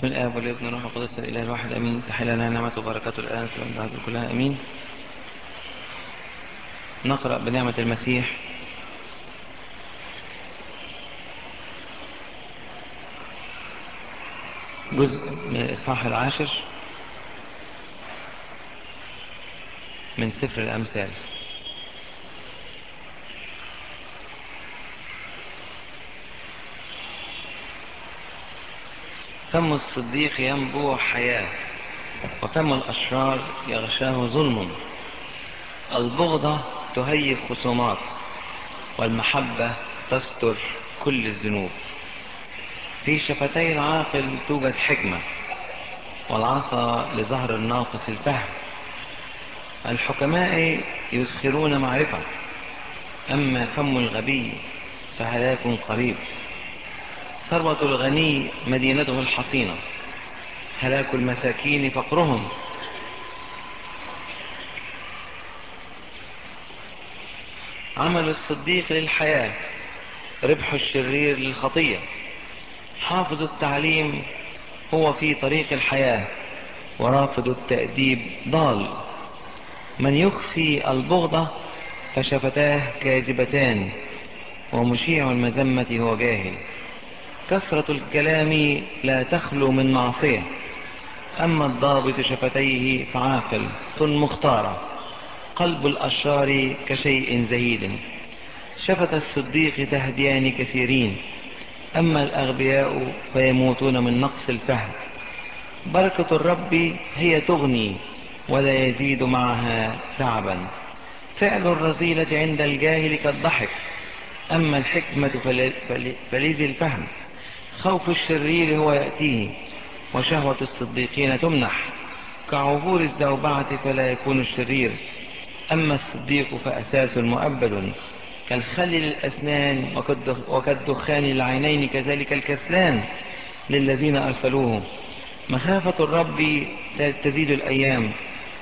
بسم الآب والابن والروح القدس الإله الواحد أمين تحل لنا نعمة وبركاته الآن والأبد كلها أمين نقرأ بنعمة المسيح جزء من الإصحاح العاشر من سفر الأمثال فم الصديق ينبوع حياة وفم الأشرار يغشاه ظلم البغضة تهيج خصومات والمحبة تستر كل الذنوب في شفتي العاقل توجد حكمة والعصا لظهر الناقص الفهم الحكماء يسخرون معرفة أما فم الغبي فهلاك قريب ثروة الغني مدينته الحصينة هلاك المساكين فقرهم عمل الصديق للحياة ربح الشرير للخطية حافظ التعليم هو في طريق الحياة ورافض التأديب ضال من يخفي البغضة فشفتاه كاذبتان ومشيع المذمة هو جاهل كثرة الكلام لا تخلو من معصية أما الضابط شفتيه فعاقل مختارة قلب الأشرار كشيء زهيد شفت الصديق تهديان كثيرين أما الأغبياء فيموتون من نقص الفهم بركة الرب هي تغني ولا يزيد معها تعبا فعل الرذيلة عند الجاهل كالضحك أما الحكمة فليزي الفهم خوف الشرير هو يأتيه وشهوة الصديقين تمنح كعبور الزوبعة فلا يكون الشرير أما الصديق فأساس مؤبد كالخل للأسنان وكالدخان للعينين كذلك الكسلان للذين أرسلوه مخافة الرب تزيد الأيام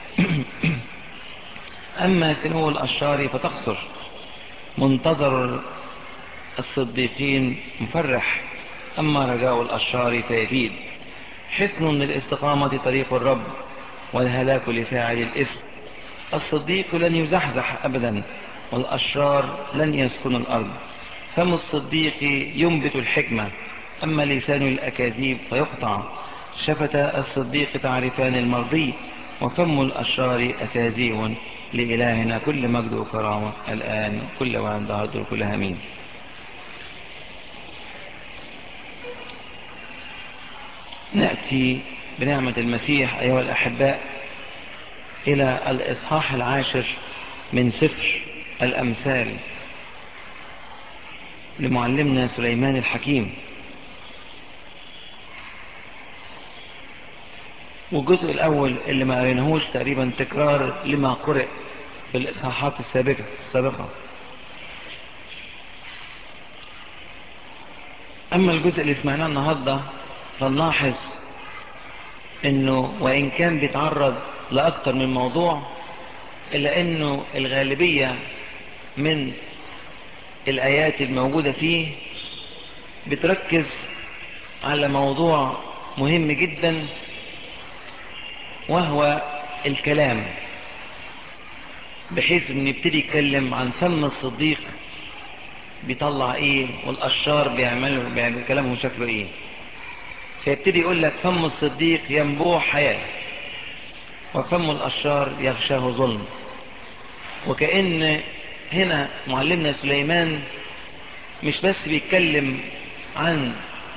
أما سنو الأشرار فتقصر منتظر الصديقين مفرح أما رجاء الأشرار فيبيد حسن للاستقامة طريق الرب والهلاك لفاعل الإثم الصديق لن يزحزح أبدا والأشرار لن يسكن الأرض فم الصديق ينبت الحكمة أما لسان الأكاذيب فيقطع شفت الصديق تعرفان المرضي وفم الأشرار أكاذيب لإلهنا كل مجد وكرامة الآن كل وعند هدر كل همين نأتي بنعمة المسيح أيها الأحباء إلى الإصحاح العاشر من سفر الأمثال لمعلمنا سليمان الحكيم والجزء الأول اللي ما قريناهوش تقريبا تكرار لما قرئ في الإصحاحات السابقة السابقة أما الجزء اللي سمعناه النهاردة فنلاحظ انه وان كان بيتعرض لاكتر من موضوع الا انه الغالبية من الايات الموجودة فيه بتركز على موضوع مهم جدا وهو الكلام بحيث انه يبتدي يتكلم عن فم الصديق بيطلع ايه والاشرار بيعملوا بيعمل كلامهم شكله ايه فيبتدي يقول لك فم الصديق ينبوع حياة وفم الأشرار يغشاه ظلم وكأن هنا معلمنا سليمان مش بس بيتكلم عن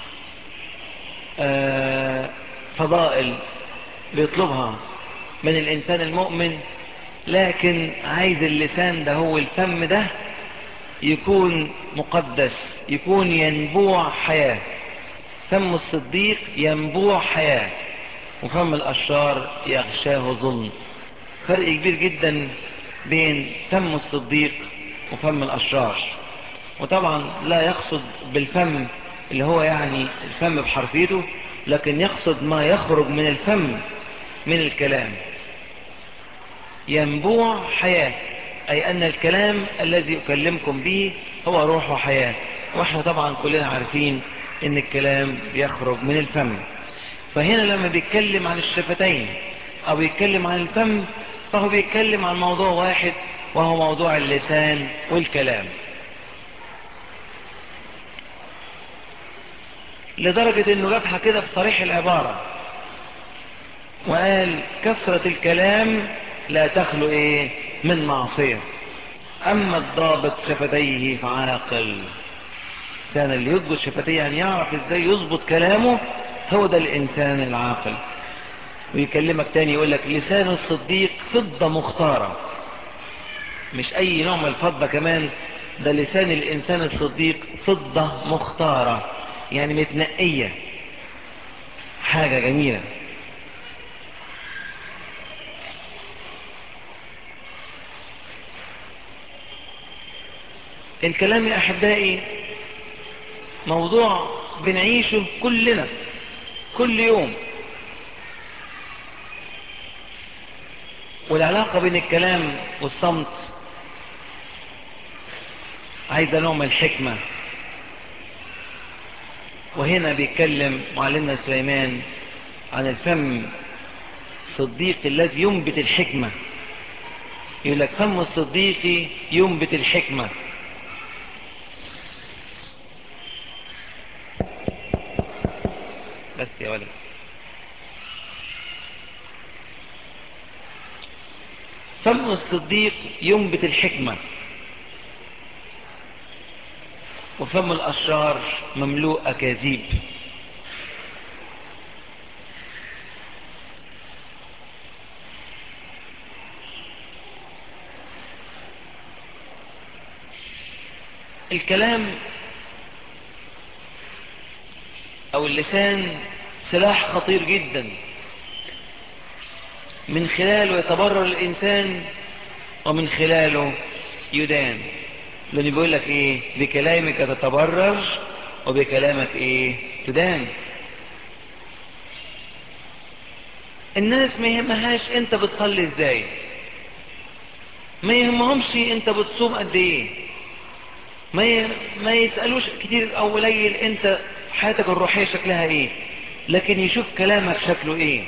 فضائل بيطلبها من الإنسان المؤمن لكن عايز اللسان ده هو الفم ده يكون مقدس يكون ينبوع حياه فم الصديق ينبوع حياة وفم الأشرار يغشاه ظلم فرق كبير جدا بين فم الصديق وفم الأشرار وطبعا لا يقصد بالفم اللي هو يعني الفم بحرفيته لكن يقصد ما يخرج من الفم من الكلام ينبوع حياة أي أن الكلام الذي أكلمكم به هو روح وحياة وإحنا طبعا كلنا عارفين ان الكلام بيخرج من الفم فهنا لما بيتكلم عن الشفتين او بيتكلم عن الفم فهو بيتكلم عن موضوع واحد وهو موضوع اللسان والكلام لدرجة انه جابها كده في صريح العبارة وقال كثرة الكلام لا تخلو ايه من معصية اما الضابط شفتيه فعاقل الانسان اللي يضبط شفتيه يعني يعرف ازاي يظبط كلامه هو ده الانسان العاقل ويكلمك تاني يقول لك لسان الصديق فضة مختارة مش اي نوع من الفضة كمان ده لسان الانسان الصديق فضة مختارة يعني متنقية حاجة جميلة الكلام يا احبائي موضوع بنعيشه كلنا كل يوم والعلاقة بين الكلام والصمت عايزة نوع من الحكمة وهنا بيتكلم معلمنا سليمان عن الفم الصديق الذي ينبت الحكمة يقول لك فم الصديق ينبت الحكمة بس يا ولد فم الصديق ينبت الحكمة وفم الأشرار مملوء أكاذيب الكلام أو اللسان سلاح خطير جدا من خلاله يتبرر الإنسان ومن خلاله يدان لأنه بيقول لك إيه بكلامك تتبرر وبكلامك إيه تدان الناس ما يهمهاش أنت بتصلي إزاي ما يهمهمش أنت بتصوم قد إيه ما ي... ما يسألوش كتير أو قليل أنت حياتك الروحية شكلها إيه لكن يشوف كلامك شكله إيه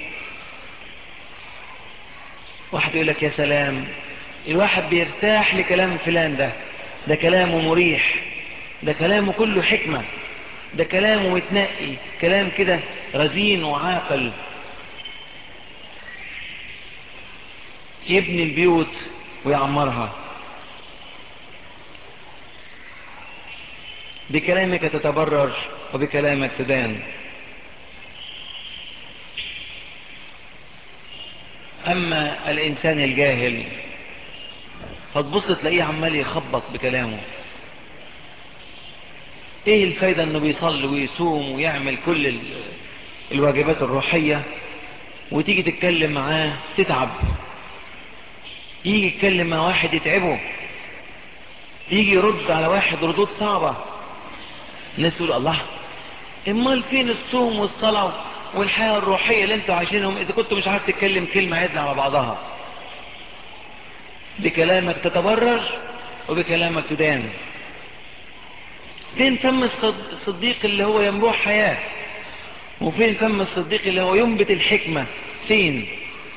واحد يقول لك يا سلام الواحد بيرتاح لكلام فلان ده ده كلامه مريح ده كلامه كله حكمة ده كلامه متنقي كلام كده رزين وعاقل يبني البيوت ويعمرها بكلامك تتبرر وبكلامك تدان أما الإنسان الجاهل فتبص تلاقيه عمال يخبط بكلامه ايه الفايدة انه بيصلي ويصوم ويعمل كل ال... الواجبات الروحية وتيجي تتكلم معاه تتعب يجي يتكلم مع واحد يتعبه يجي يرد على واحد ردود صعبة الناس تقول الله امال فين الصوم والصلاة والحياة الروحية اللي انتوا عايشينهم اذا كنتوا مش عارف تتكلم كلمة عدل على بعضها بكلامك تتبرر وبكلامك تدان فين فم الصديق اللي هو ينبوع حياة وفين فم الصديق اللي هو ينبت الحكمة فين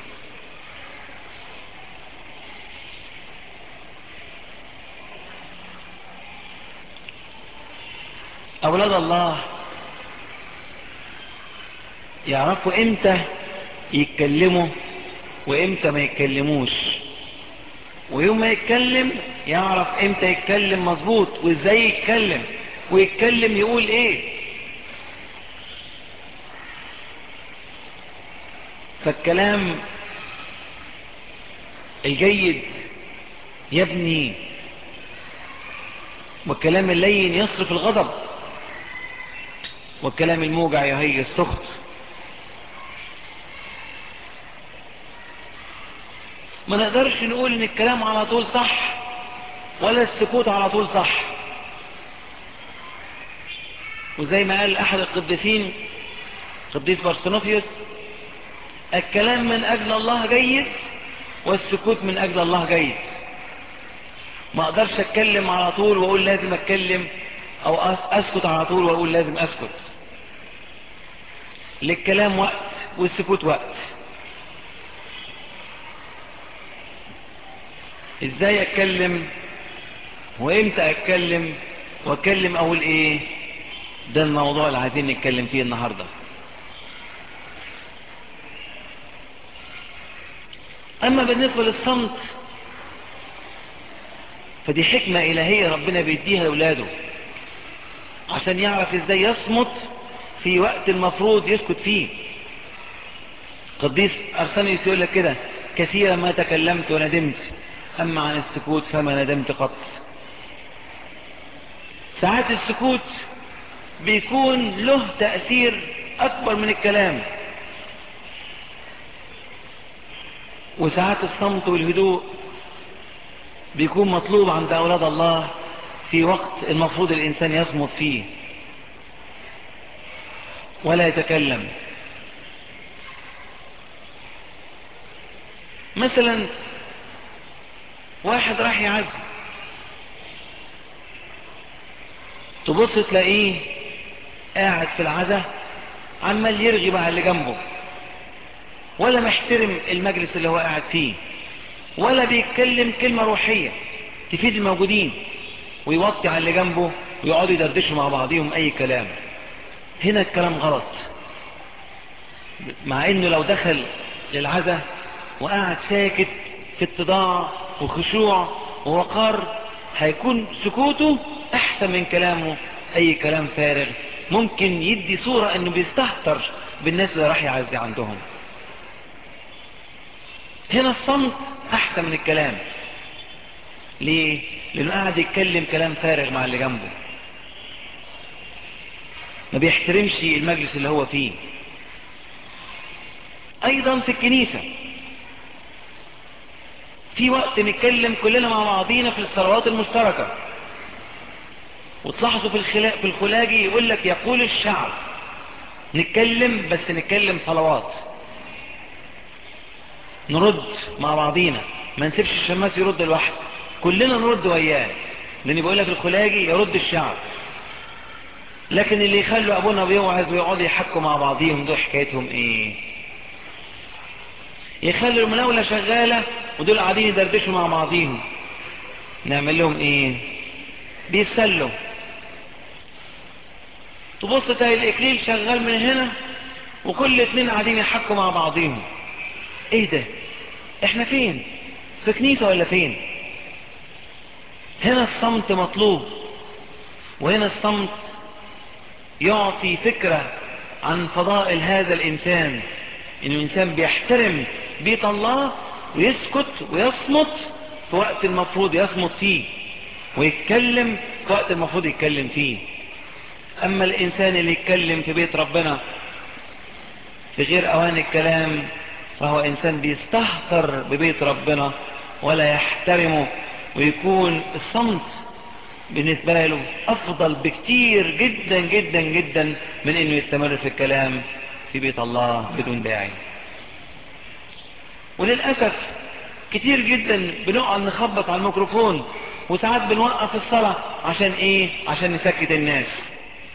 أولاد الله يعرفوا امتى يتكلموا وامتى ما يتكلموش ويوم ما يتكلم يعرف امتى يتكلم مظبوط وازاي يتكلم ويتكلم يقول ايه فالكلام الجيد يبني والكلام اللين يصرف الغضب والكلام الموجع يهيج السخط ما نقدرش نقول ان الكلام على طول صح ولا السكوت على طول صح وزي ما قال احد القديسين قديس بارسنوفيوس الكلام من اجل الله جيد والسكوت من اجل الله جيد ما اقدرش اتكلم على طول واقول لازم اتكلم او اسكت على طول واقول لازم اسكت للكلام وقت والسكوت وقت ازاي اتكلم وامتى اتكلم واتكلم اقول ايه ده الموضوع اللي عايزين نتكلم فيه النهارده اما بالنسبه للصمت فدي حكمه الهيه ربنا بيديها لاولاده عشان يعرف ازاي يصمت في وقت المفروض يسكت فيه قديس ارسنيوس يقول لك كده كثيرا ما تكلمت وندمت اما عن السكوت فما ندمت قط ساعات السكوت بيكون له تأثير أكبر من الكلام وساعات الصمت والهدوء بيكون مطلوب عند أولاد الله في وقت المفروض الإنسان يصمت فيه ولا يتكلم مثلا واحد راح يعزي تبص تلاقيه قاعد في العزا عمال يرغي مع اللي جنبه ولا محترم المجلس اللي هو قاعد فيه ولا بيتكلم كلمة روحية تفيد الموجودين ويوطي على اللي جنبه ويقعدوا يدردشوا مع بعضهم اي كلام هنا الكلام غلط مع انه لو دخل للعزا وقعد ساكت في اتضاع وخشوع ووقار هيكون سكوته احسن من كلامه اي كلام فارغ ممكن يدي صورة انه بيستهتر بالناس اللي راح يعزي عندهم هنا الصمت احسن من الكلام ليه لانه قاعد يتكلم كلام فارغ مع اللي جنبه ما بيحترمش المجلس اللي هو فيه ايضا في الكنيسة في وقت نتكلم كلنا مع بعضينا في الصلوات المشتركة وتلاحظوا في الخلا... في الخلاجي يقول لك يقول الشعب نتكلم بس نتكلم صلوات نرد مع بعضينا ما نسيبش الشماس يرد لوحده كلنا نرد وياه لان بيقول لك الخلاجي يرد الشعب لكن اللي يخلوا ابونا بيوعظ ويقعدوا يحكوا مع بعضيهم دول حكايتهم ايه يخلوا المناولة شغالة ودول قاعدين يدردشوا مع بعضيهم نعمل لهم ايه بيتسلوا تبص تلاقي الاكليل شغال من هنا وكل اتنين قاعدين يحكوا مع بعضيهم ايه ده احنا فين في كنيسة ولا فين هنا الصمت مطلوب وهنا الصمت يعطي فكرة عن فضائل هذا الإنسان إنه إنسان بيحترم بيت الله ويسكت ويصمت في وقت المفروض يصمت فيه ويتكلم في وقت المفروض يتكلم فيه أما الإنسان اللي يتكلم في بيت ربنا في غير أوان الكلام فهو إنسان بيستهتر ببيت ربنا ولا يحترمه ويكون الصمت بالنسبة له أفضل بكتير جدا جدا جدا من إنه يستمر في الكلام في بيت الله بدون داعي وللأسف كتير جدا بنقعد نخبط على الميكروفون وساعات بنوقف الصلاة عشان ايه عشان نسكت الناس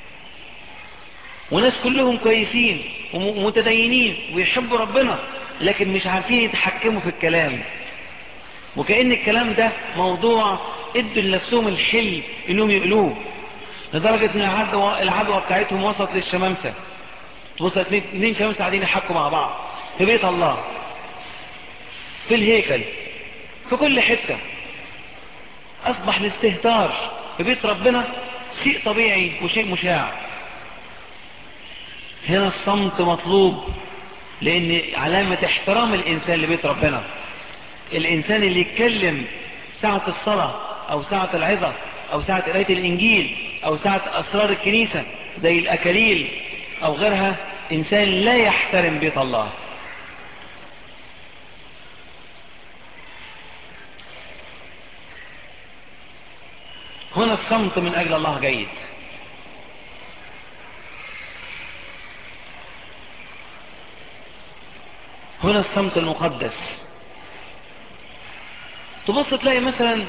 وناس كلهم كويسين ومتدينين ويحبوا ربنا لكن مش عارفين يتحكموا في الكلام وكأن الكلام ده موضوع ادوا لنفسهم الحل انهم يقلوه لدرجة ان العدوى, العدوى بتاعتهم وصلت للشمامسة تبص اتنين شمامسة قاعدين يحكوا مع بعض في بيت الله في الهيكل في كل حتة اصبح الاستهتار في بيت ربنا شيء طبيعي وشيء مشاع هنا الصمت مطلوب لان علامة احترام الانسان لبيت ربنا الانسان اللي يتكلم ساعة الصلاة او ساعة العظة او ساعة قراية الانجيل او ساعة اسرار الكنيسة زي الاكاليل او غيرها انسان لا يحترم بيت الله هنا الصمت من اجل الله جيد هنا الصمت المقدس تبص تلاقي مثلا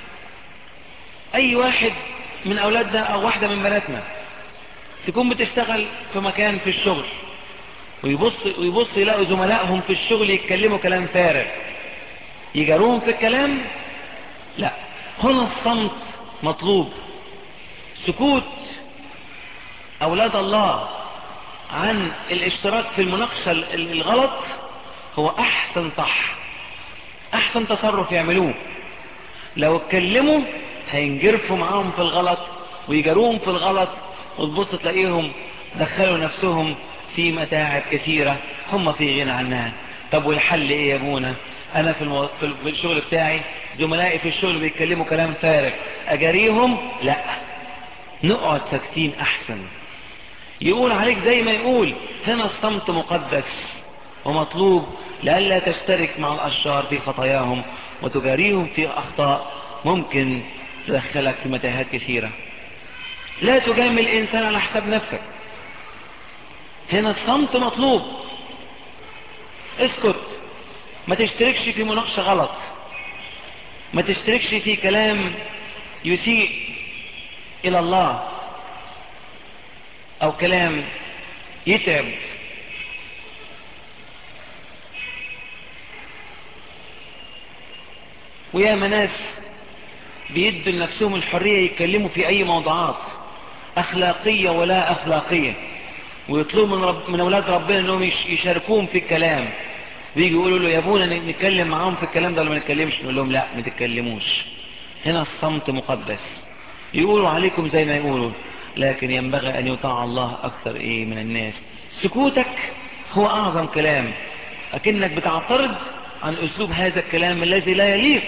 اي واحد من اولادنا او واحدة من بناتنا تكون بتشتغل في مكان في الشغل ويبص, ويبص يلاقوا زملائهم في الشغل يتكلموا كلام فارغ يجاروهم في الكلام لا هنا الصمت مطلوب سكوت أولاد الله عن الاشتراك في المناقشة الغلط هو أحسن صح أحسن تصرف يعملوه لو اتكلموا هينجرفوا معاهم في الغلط ويجروهم في الغلط وتبص تلاقيهم دخلوا نفسهم في متاعب كثيرة هم في غنى عنها طب والحل ايه يا ابونا انا في, المو... في الشغل بتاعي زملائي في الشغل بيتكلموا كلام فارغ اجاريهم لا نقعد ساكتين احسن يقول عليك زي ما يقول هنا الصمت مقدس ومطلوب لئلا تشترك مع الاشرار في خطاياهم وتجاريهم في اخطاء ممكن تدخلك في متاهات كثيرة لا تجامل الانسان على حساب نفسك هنا الصمت مطلوب اسكت ما تشتركش في مناقشة غلط ما تشتركش في كلام يسيء الى الله او كلام يتعب ويا ناس بيدوا لنفسهم الحرية يتكلموا في اي موضوعات اخلاقية ولا اخلاقية ويطلبوا من, رب من اولاد ربنا انهم يشاركوهم في الكلام بيجي يقولوا له يا ابونا نتكلم معاهم في الكلام ده ولا ما نتكلمش نقول لهم لا ما تتكلموش هنا الصمت مقدس يقولوا عليكم زي ما يقولوا لكن ينبغي ان يطاع الله اكثر ايه من الناس سكوتك هو اعظم كلام لكنك بتعترض عن اسلوب هذا الكلام الذي لا يليق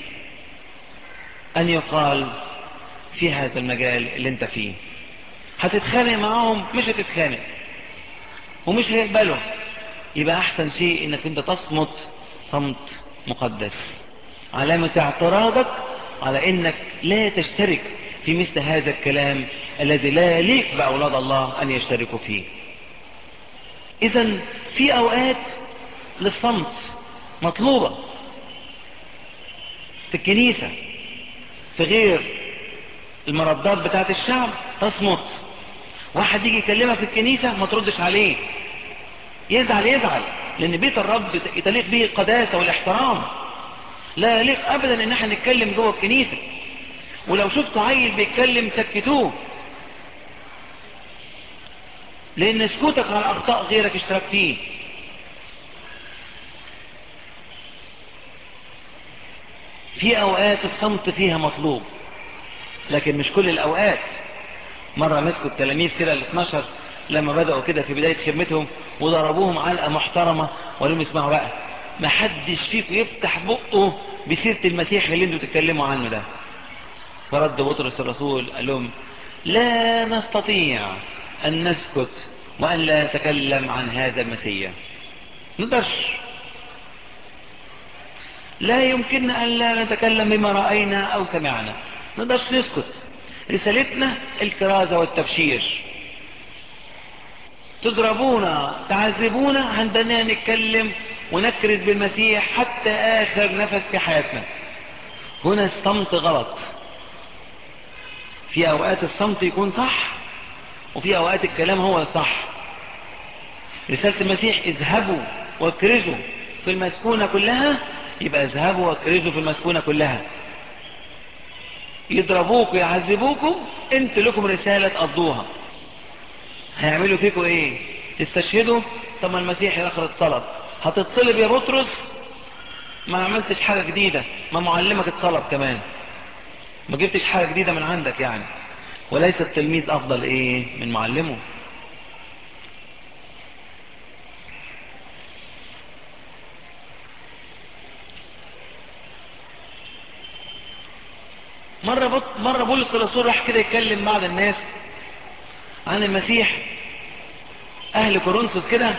ان يقال في هذا المجال اللي انت فيه هتتخانق معاهم مش هتتخانق ومش هيقبلوا يبقى احسن شيء انك انت تصمت صمت مقدس علامة اعتراضك على انك لا تشترك في مثل هذا الكلام الذي لا يليق بأولاد الله أن يشتركوا فيه إذا في أوقات للصمت مطلوبة في الكنيسة في غير المردات بتاعت الشعب تصمت واحد يجي يكلمها في الكنيسة ما تردش عليه يزعل يزعل لأن بيت الرب يتليق به القداسة والاحترام لا يليق أبدا إن احنا نتكلم جوه الكنيسة ولو شفتوا عيل بيتكلم سكتوه لان سكوتك على اخطاء غيرك اشترك فيه في اوقات الصمت فيها مطلوب لكن مش كل الاوقات مرة مسكوا التلاميذ كده ال 12 لما بدأوا كده في بداية خدمتهم وضربوهم علقة محترمة وقالوا لهم اسمعوا بقى ما حدش فيكم يفتح بقه بسيرة المسيح اللي انتوا تتكلموا عنه ده فرد بطرس الرسول قال لهم لا نستطيع أن نسكت وأن لا نتكلم عن هذا المسيح نقدرش لا يمكننا أن لا نتكلم بما رأينا أو سمعنا نقدرش نسكت رسالتنا الكرازة والتبشير تضربونا تعذبونا عندنا نتكلم ونكرز بالمسيح حتى آخر نفس في حياتنا هنا الصمت غلط في أوقات الصمت يكون صح وفي أوقات الكلام هو صح رسالة المسيح اذهبوا واكرزوا في المسكونة كلها يبقى اذهبوا واكرزوا في المسكونة كلها يضربوكوا يعذبوكوا انت لكم رسالة تقضوها هيعملوا فيكم ايه تستشهدوا طب ما المسيح الاخر اتصلب هتتصلب يا بطرس ما عملتش حاجة جديدة ما معلمك اتصلب كمان ما جبتش حاجة جديدة من عندك يعني وليس التلميذ افضل ايه من معلمه مرة, بط... مرة بولس الرسول راح كده يتكلم بعض الناس عن المسيح اهل كورنثوس كده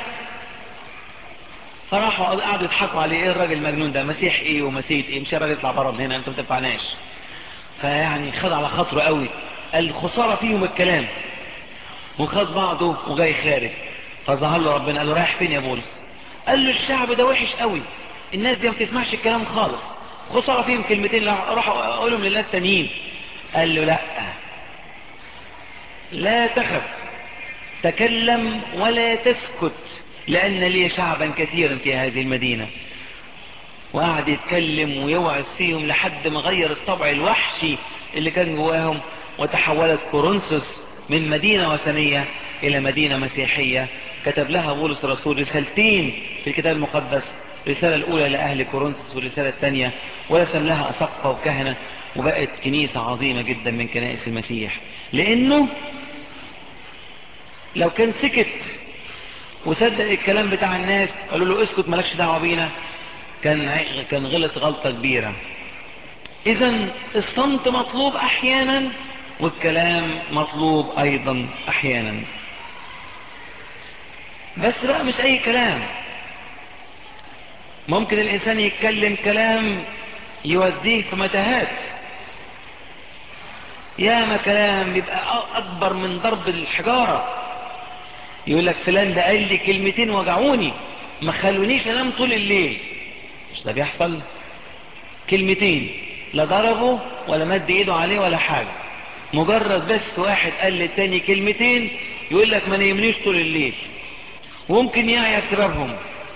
فراحوا قعدوا يضحكوا عليه ايه الراجل المجنون ده مسيح ايه ومسيح ايه مش راجل يطلع بره من هنا انت ما تنفعناش فيعني خد على خاطره قوي قال خساره فيهم الكلام وخد بعضه وجاي خارج فظهر له ربنا قال له رايح فين يا بولس قال له الشعب ده وحش قوي الناس دي ما بتسمعش الكلام خالص خساره فيهم كلمتين راحوا اقولهم للناس تانيين قال له لا لا تخف تكلم ولا تسكت لأن لي شعبا كثيرا في هذه المدينة وقعد يتكلم ويوعظ فيهم لحد ما غير الطبع الوحشي اللي كان جواهم وتحولت كورنثوس من مدينة وثنية إلى مدينة مسيحية كتب لها بولس الرسول رسالتين في الكتاب المقدس الرسالة الأولى لأهل كورنثوس والرسالة الثانية ورسم لها أسقفة وكهنة وبقت كنيسة عظيمة جدا من كنائس المسيح لأنه لو كان سكت وصدق الكلام بتاع الناس قالوا له اسكت مالكش دعوة بينا كان كان غلط غلطة كبيرة اذا الصمت مطلوب احيانا والكلام مطلوب ايضا احيانا بس بقى مش اي كلام ممكن الانسان يتكلم كلام يوديه في متاهات ياما كلام يبقى اكبر من ضرب الحجارة يقول لك فلان ده قال لي كلمتين وجعوني ما خلونيش انام طول الليل مش ده بيحصل كلمتين لا ضربه ولا مد ايده عليه ولا حاجة مجرد بس واحد قال للتاني كلمتين يقول لك ما نيمنيش طول الليل وممكن يعيا بسببهم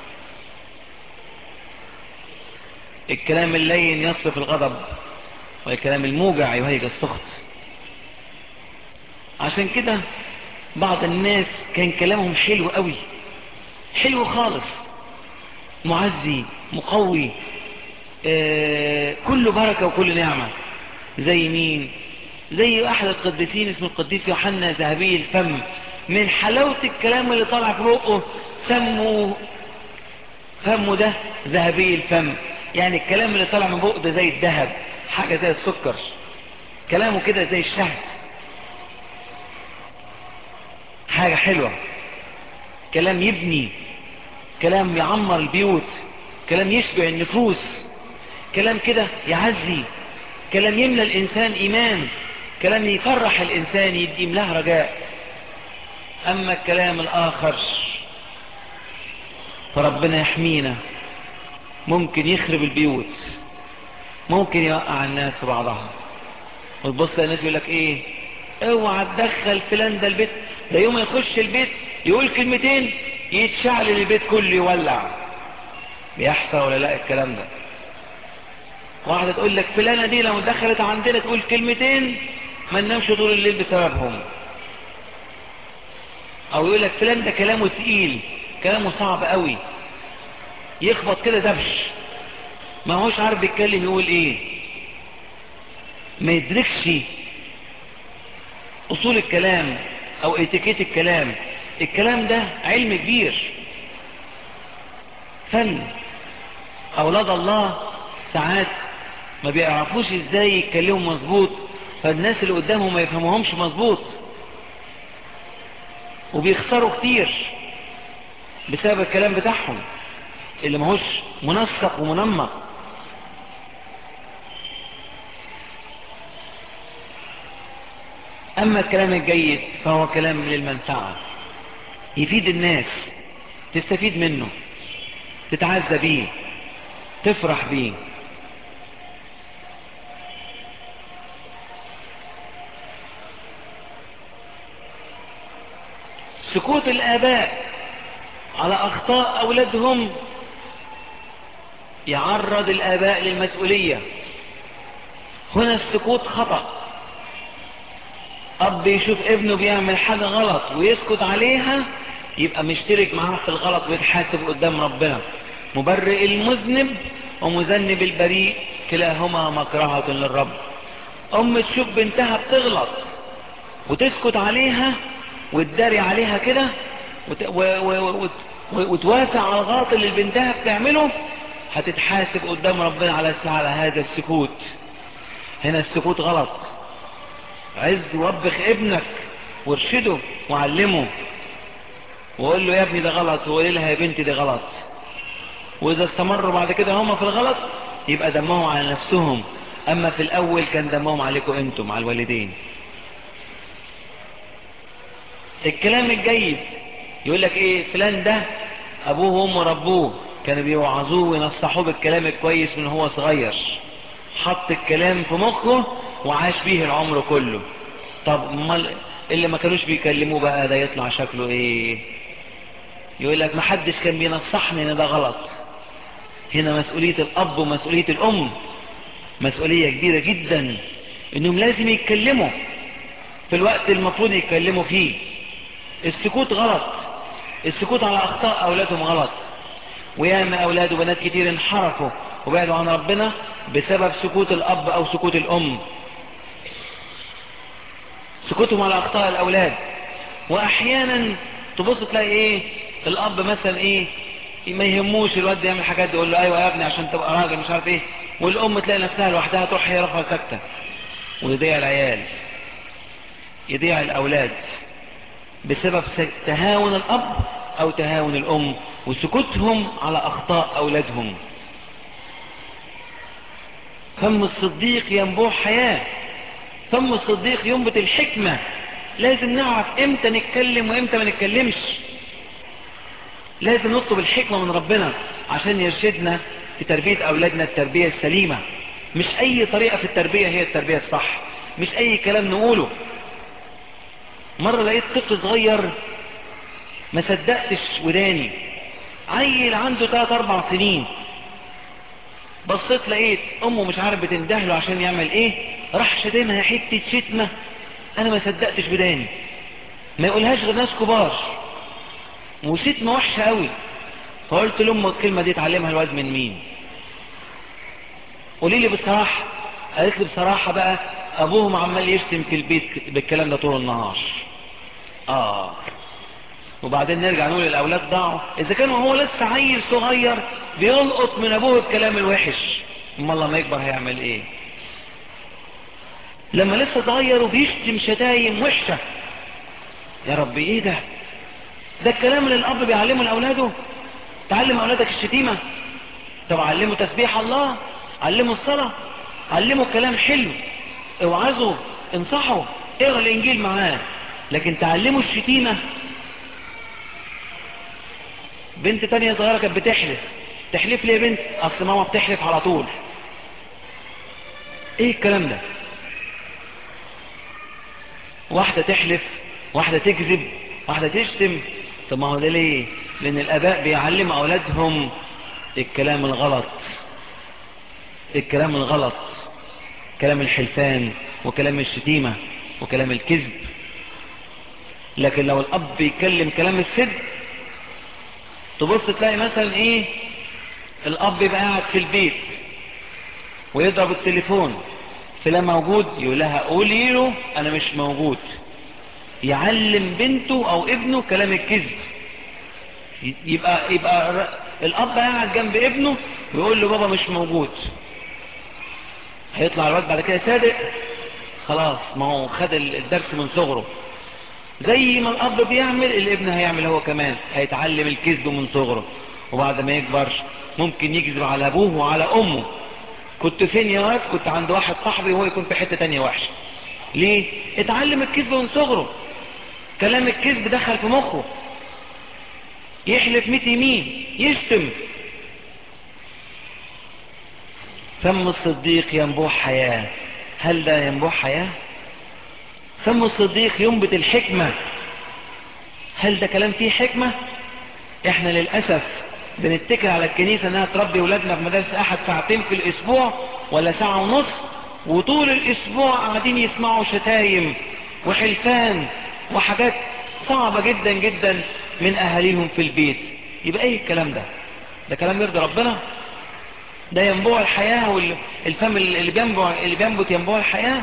الكلام اللين يصرف الغضب والكلام الموجع يهيج السخط عشان كده بعض الناس كان كلامهم حلو قوي حلو خالص معزي مقوي آه كله بركة وكل نعمة زي مين زي احد القديسين اسمه القديس يوحنا ذهبي الفم من حلاوة الكلام اللي طالع في بقه سموا فمه ده ذهبي الفم يعني الكلام اللي طالع من بقه ده زي الذهب حاجة زي السكر كلامه كده زي الشهد حاجة حلوة كلام يبني كلام يعمر البيوت كلام يشبع النفوس كلام كده يعزي كلام يملى الإنسان إيمان كلام يفرح الإنسان يديم له رجاء أما الكلام الآخر فربنا يحمينا ممكن يخرب البيوت ممكن يوقع الناس في بعضها وتبص للناس يقول لك ايه اوعى تدخل فلان ده البيت ده يوم يخش البيت يقول كلمتين يتشعل البيت كله يولع بيحصل ولا لا الكلام ده واحدة تقول لك فلانة دي لو دخلت عندنا تقول كلمتين ما ننامش طول الليل بسببهم او يقول لك فلان ده كلامه تقيل كلامه صعب قوي يخبط كده دبش ما هوش عارف بيتكلم يقول ايه ما يدركش اصول الكلام او اتيكيت الكلام الكلام ده علم كبير فن اولاد الله ساعات ما بيعرفوش ازاي يتكلموا مظبوط فالناس اللي قدامهم ما يفهموهمش مظبوط وبيخسروا كتير بسبب الكلام بتاعهم اللي ماهوش منسق ومنمق اما الكلام الجيد فهو كلام للمنفعة يفيد الناس تستفيد منه تتعزى بيه تفرح بيه سكوت الآباء على أخطاء أولادهم يعرض الآباء للمسؤولية هنا السكوت خطأ أب يشوف ابنه بيعمل حاجة غلط ويسكت عليها يبقى مشترك معاه في الغلط ويتحاسب قدام ربنا مبرئ المذنب ومذنب البريء كلاهما مكرهة للرب أم تشوف بنتها بتغلط وتسكت عليها وتداري عليها كده وت... و... و... و... وتواسع على الغلط اللي بنتها بتعمله هتتحاسب قدام ربنا على على هذا السكوت هنا السكوت غلط عز وبخ ابنك وارشده وعلمه وقول له يا ابني ده غلط وقول لها يا بنتي ده غلط واذا استمروا بعد كده هم في الغلط يبقى دمهم على نفسهم اما في الاول كان دمهم عليكم انتم على الوالدين الكلام الجيد يقول لك ايه فلان ده ابوه وامه ربوه كانوا بيوعظوه وينصحوه بالكلام الكويس من هو صغير حط الكلام في مخه وعاش بيه العمر كله طب امال اللي ما كانوش بيكلموه بقى ده يطلع شكله ايه يقول لك محدش كان بينصحني ان ده غلط هنا مسؤولية الاب ومسؤولية الام مسؤولية كبيرة جدا انهم لازم يتكلموا في الوقت المفروض يتكلموا فيه السكوت غلط السكوت على اخطاء اولادهم غلط وياما اولاد وبنات كتير انحرفوا وبعدوا عن ربنا بسبب سكوت الاب او سكوت الام سكوتهم على اخطاء الاولاد واحيانا تبص تلاقي ايه الاب مثلا ايه ما يهموش الواد ده يعمل حاجات يقول له ايوه يا ابني عشان تبقى راجل مش عارف ايه والام تلاقي نفسها لوحدها تروح هي رافعه ساكته ويضيع العيال يضيع الاولاد بسبب تهاون الاب او تهاون الام وسكوتهم على اخطاء اولادهم فم الصديق ينبوع حياه فم الصديق ينبت الحكمه لازم نعرف امتى نتكلم وامتى ما نتكلمش لازم نطلب الحكمة من ربنا عشان يرشدنا في تربية أولادنا التربية السليمة مش أي طريقة في التربية هي التربية الصح مش أي كلام نقوله مرة لقيت طفل صغير ما صدقتش وداني عيل عنده 3 4 سنين بصيت لقيت امه مش عارف بتندهله عشان يعمل ايه راح شتمها حته شتمه انا ما صدقتش وداني ما يقولهاش غير ناس كبار وشتمه وحشه قوي فقلت لامه الكلمه دي اتعلمها الواد من مين قولي لي بصراحه قالت لي بصراحه بقى ابوهم عمال يشتم في البيت بالكلام ده طول النهار اه وبعدين نرجع نقول الاولاد ضاعوا اذا كان هو لسه عيل صغير بيلقط من ابوه الكلام الوحش امال لما يكبر هيعمل ايه لما لسه صغير وبيشتم شتايم وحشه يا رب ايه ده ده الكلام اللي الاب بيعلمه لاولاده تعلم اولادك الشتيمه طب علمه تسبيح الله علمه الصلاه علمه كلام حلو اوعظه انصحه اقرا الانجيل معاه لكن تعلمه الشتيمه بنت تانية صغيرة كانت بتحلف تحلف لي يا بنت اصل ماما بتحلف على طول ايه الكلام ده واحدة تحلف واحدة تكذب واحدة تشتم طب ما هو ده ليه لان الاباء بيعلم اولادهم الكلام الغلط الكلام الغلط كلام الحلفان وكلام الشتيمة وكلام الكذب لكن لو الاب بيتكلم كلام الصدق تبص تلاقي مثلا ايه الاب يبقى قاعد في البيت ويضرب التليفون فلان موجود يقول لها قولي له انا مش موجود يعلم بنته او ابنه كلام الكذب يبقى يبقى الاب قاعد جنب ابنه ويقول له بابا مش موجود هيطلع الواد بعد كده صادق خلاص ما هو خد الدرس من صغره زي ما الاب بيعمل الابن هيعمل هو كمان هيتعلم الكذب من صغره وبعد ما يكبر ممكن يكذب على ابوه وعلى امه كنت فين يا واد كنت عند واحد صاحبي وهو يكون في حتة تانية وحشة ليه اتعلم الكذب من صغره كلام الكذب دخل في مخه يحلف ميت يمين يشتم فم الصديق ينبوح حياة هل ده ينبوح حياة فم الصديق ينبت الحكمة هل ده كلام فيه حكمة احنا للأسف بنتكل على الكنيسة انها تربي ولادنا في مدارس احد ساعتين في الاسبوع ولا ساعة ونص وطول الاسبوع قاعدين يسمعوا شتايم وحلفان وحاجات صعبة جدا جدا من اهاليهم في البيت يبقى ايه الكلام ده ده كلام يرضي ربنا ده ينبوع الحياة والفم اللي بينبع اللي بينبت ينبوع الحياة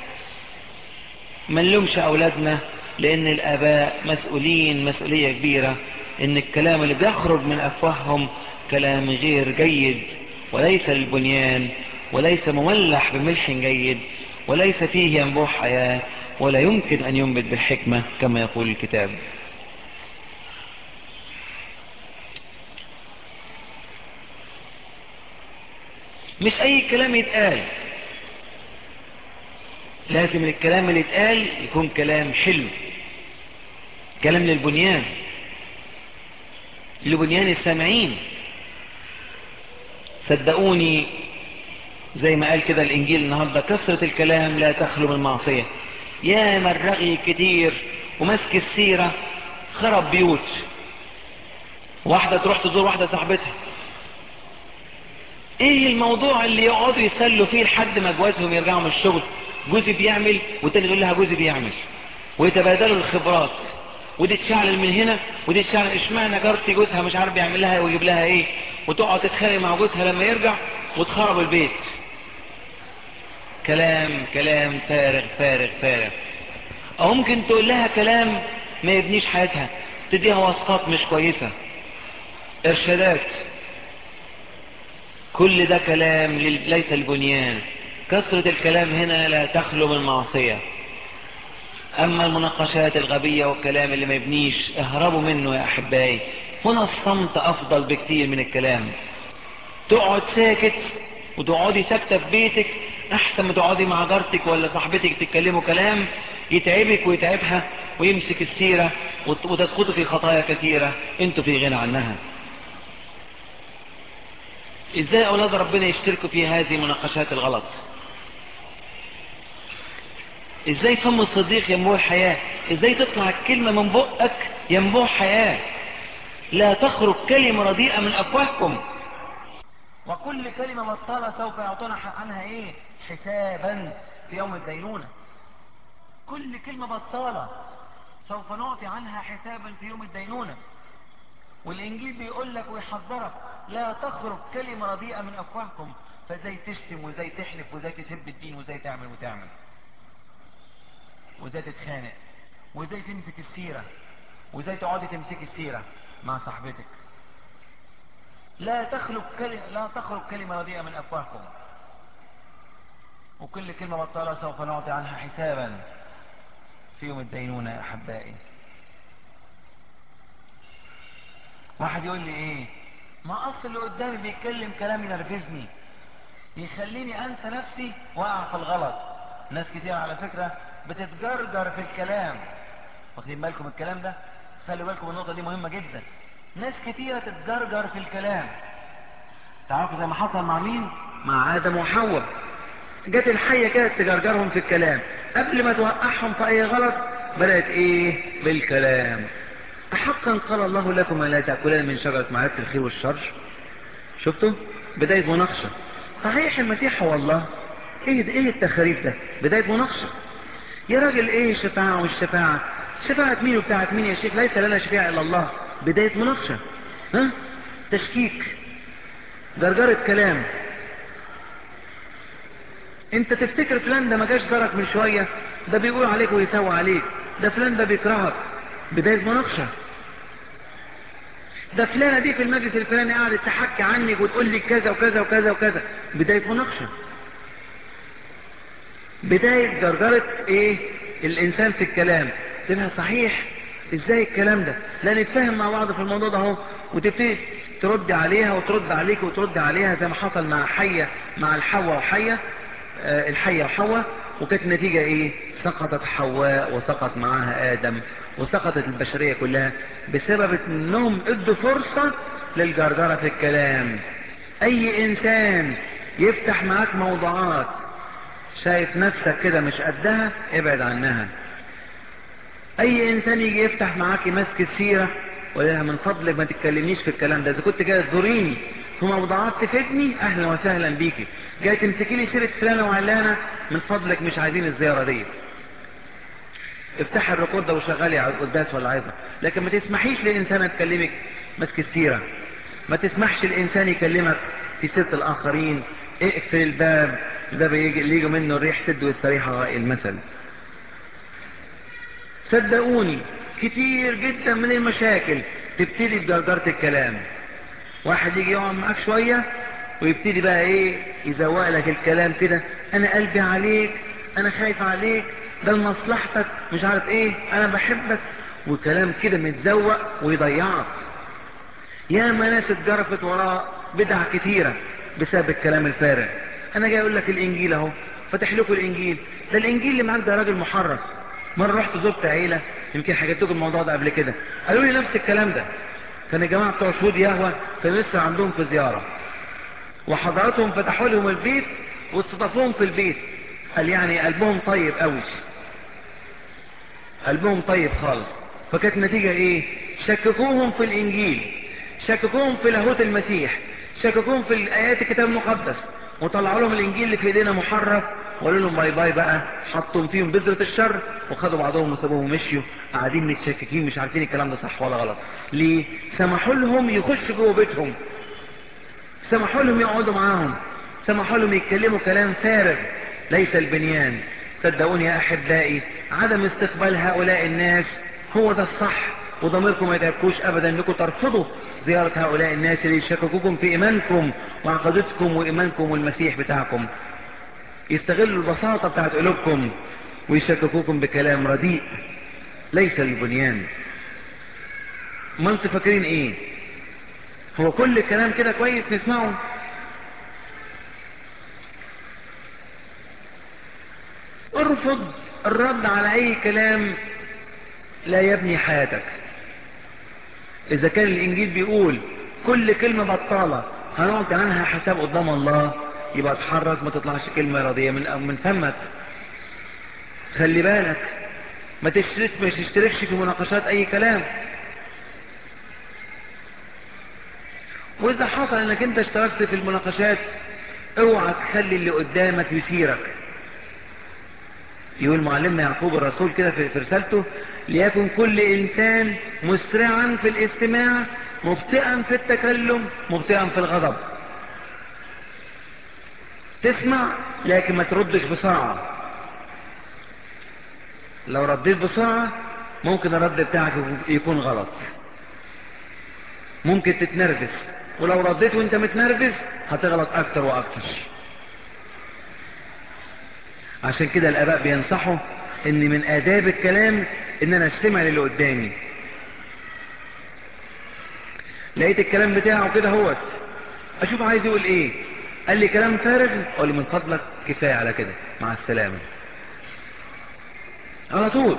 ما نلومش اولادنا لان الاباء مسؤولين مسؤولية كبيرة ان الكلام اللي بيخرج من افواههم كلام غير جيد وليس للبنيان وليس مولح بملح جيد وليس فيه ينبوع حياة ولا يمكن ان ينبت بالحكمة كما يقول الكتاب مش اي كلام يتقال لازم الكلام اللي يتقال يكون كلام حلو كلام للبنيان لبنيان السامعين صدقوني زي ما قال كده الانجيل النهارده كثرة الكلام لا تخلو من معصية يا مرغي كتير ومسك السيرة خرب بيوت واحدة تروح تزور واحدة صاحبتها ايه الموضوع اللي يقعدوا يسلوا فيه لحد ما جوازهم يرجعوا من الشغل جوزي بيعمل والتاني يقول لها جوزي بيعمل ويتبادلوا الخبرات ودي تشعل من هنا ودي تشعل اشمعنى جارتي جوزها مش عارف يعمل لها ويجيب لها ايه وتقعد تتخانق مع جوزها لما يرجع وتخرب البيت كلام كلام فارغ فارغ فارغ او ممكن تقول لها كلام ما يبنيش حياتها تديها وصفات مش كويسة ارشادات كل ده كلام لل- ليس البنيان كثرة الكلام هنا لا تخلو من معصية اما المناقشات الغبية والكلام اللي ما يبنيش اهربوا منه يا احبائي هنا الصمت افضل بكتير من الكلام تقعد ساكت وتقعدي ساكتة في بيتك احسن ما تقعدي مع جارتك ولا صاحبتك تتكلموا كلام يتعبك ويتعبها ويمسك السيرة وت- وتسقطوا في خطايا كثيرة انتوا في غنى عنها ازاي اولاد ربنا يشتركوا في هذه المناقشات الغلط ازاي فم الصديق ينبوع الحياة ازاي تطلع الكلمة من بقك ينبوع حياة لا تخرج كلمة رديئة من افواهكم وكل كلمة بطالة سوف يعطونا عنها ايه حسابا في يوم الدينونة كل كلمة بطالة سوف نعطي عنها حسابا في يوم الدينونة والانجيل بيقول لك ويحذرك لا تخرج كلمة رديئة من افواهكم فازاي تشتم وازاي تحلف وازاي تسب الدين وازاي تعمل وتعمل وازاي تتخانق وازاي تمسك السيرة وازاي تقعدي تمسكي السيرة مع صاحبتك لا تخرج كلمة لا تخرج كلمة رديئة من افواهكم وكل كلمة بطالة سوف نعطي عنها حسابا في يوم الدينونة يا احبائي واحد يقول لي ايه ما اصل اللي قدامي بيتكلم كلام ينرفزني يخليني انسى نفسي واقع في الغلط ناس كتير على فكرة بتتجرجر في الكلام واخدين بالكم من الكلام ده خلوا بالكم النقطة دي مهمة جدا ناس كتيرة تتجرجر في الكلام تعرفوا زي ما حصل مع مين مع ادم وحواء جت الحية كده تجرجرهم في الكلام قبل ما توقعهم في اي غلط بدأت ايه بالكلام أحقا قال الله لكم لا تأكلان من شجرة معرفة الخير والشر شفتوا بداية مناقشة صحيح المسيح هو الله ايه ده ايه التخريف ده بداية مناقشة يا راجل ايه الشفاعة والشفاعة شفاعة مين وبتاعت مين يا شيخ ليس لنا شفيع الا الله بداية مناقشة ها تشكيك جرجرة كلام انت تفتكر فلان ده ما جاش زارك من شوية ده بيقول عليك ويسوي عليك ده فلان ده بيكرهك بداية مناقشة ده فلانة دي في المجلس الفلاني قاعدة تحكي عنك وتقول لي كذا وكذا وكذا وكذا بداية مناقشة بداية جرجرة ايه الانسان في الكلام تقولها صحيح ازاي الكلام ده لا نتفاهم مع بعض في الموضوع ده اهو وتبتدي ترد عليها وترد عليك وترد عليها زي ما حصل مع حية مع الحواء وحية آه الحية وحواء وكانت النتيجة ايه سقطت حواء وسقط معاها ادم وسقطت البشرية كلها بسبب انهم ادوا فرصة للجرجرة في الكلام اي انسان يفتح معاك موضوعات شايف نفسك كده مش قدها ابعد عنها اي انسان يجي يفتح معاك ماسك السيرة ويقول لها من فضلك ما تتكلمنيش في الكلام ده اذا كنت جاي تزوريني في موضوعات تفيدني اهلا وسهلا بيكي جاي تمسكي لي سيرة فلانة وعلانة من فضلك مش عايزين الزيارة دي افتح الريكورد وشغلي على القداس ولا عايزة لكن ما تسمحيش لإنسان تكلمك ماسك السيرة ما تسمحش الإنسان يكلمك في سيرة الآخرين اقفل الباب الباب يجي اللي يجي منه الريح سد واستريح غائي المثل صدقوني كتير جدا من المشاكل تبتدي بجرجرة الكلام واحد يجي يقعد معاك شوية ويبتدي بقى ايه يزوق لك الكلام كده انا قلبي عليك انا خايف عليك ده لمصلحتك مش عارف ايه انا بحبك وكلام كده متزوق ويضيعك يا ما ناس اتجرفت وراء بدع كتيرة بسبب الكلام الفارغ انا جاي اقول لك الانجيل اهو فتح لكم الانجيل ده الانجيل اللي معاك ده راجل محرف مرة رحت زرت عيلة يمكن حكيت لكم الموضوع ده قبل كده قالوا لي نفس الكلام ده كان الجماعة بتوع شهود يهوى كانوا لسه عندهم في زيارة وحضراتهم فتحوا لهم البيت واستضافوهم في البيت قال يعني قلبهم طيب قوي قلبهم طيب خالص فكانت النتيجة ايه شككوهم في الانجيل شككوهم في لاهوت المسيح شككوهم في الايات الكتاب المقدس وطلعوا لهم الانجيل اللي في ايدينا محرف وقالوا لهم باي باي بقى حطوا فيهم بذرة الشر وخدوا بعضهم وسابوهم ومشيوا قاعدين متشككين مش عارفين الكلام ده صح ولا غلط ليه سمحوا لهم يخشوا جوه بيتهم سمحوا لهم يقعدوا معاهم سمحوا لهم يتكلموا كلام فارغ ليس البنيان صدقوني يا احبائي عدم استقبال هؤلاء الناس هو ده الصح وضميركم ما يتعبكوش ابدا انكم ترفضوا زيارة هؤلاء الناس اللي يشككوكم في ايمانكم وعقيدتكم وايمانكم والمسيح بتاعكم يستغلوا البساطة بتاعت قلوبكم ويشككوكم بكلام رديء ليس البنيان ما انتوا فاكرين ايه هو كل الكلام كده كويس نسمعه ارفض الرد على اي كلام لا يبني حياتك اذا كان الانجيل بيقول كل كلمة بطالة هنقعد عنها حساب قدام الله يبقى اتحرص ما تطلعش كلمة راضية من من فمك خلي بالك ما تشترك ما تشتركش في مناقشات اي كلام واذا حصل انك انت اشتركت في المناقشات اوعى تخلي اللي قدامك يثيرك يقول معلمنا يعقوب الرسول كده في رسالته ليكن كل انسان مسرعا في الاستماع مبطئا في التكلم مبطئا في الغضب تسمع لكن ما تردش بسرعة لو رديت بسرعة ممكن الرد بتاعك يكون غلط ممكن تتنرفز ولو رديت وانت متنرفز هتغلط اكتر واكتر عشان كده الاباء بينصحوا ان من اداب الكلام ان انا استمع للي قدامي لقيت الكلام بتاعه كده هوت اشوف عايز يقول ايه قال لي كلام فارغ اقول له من فضلك كفايه على كده مع السلامه على طول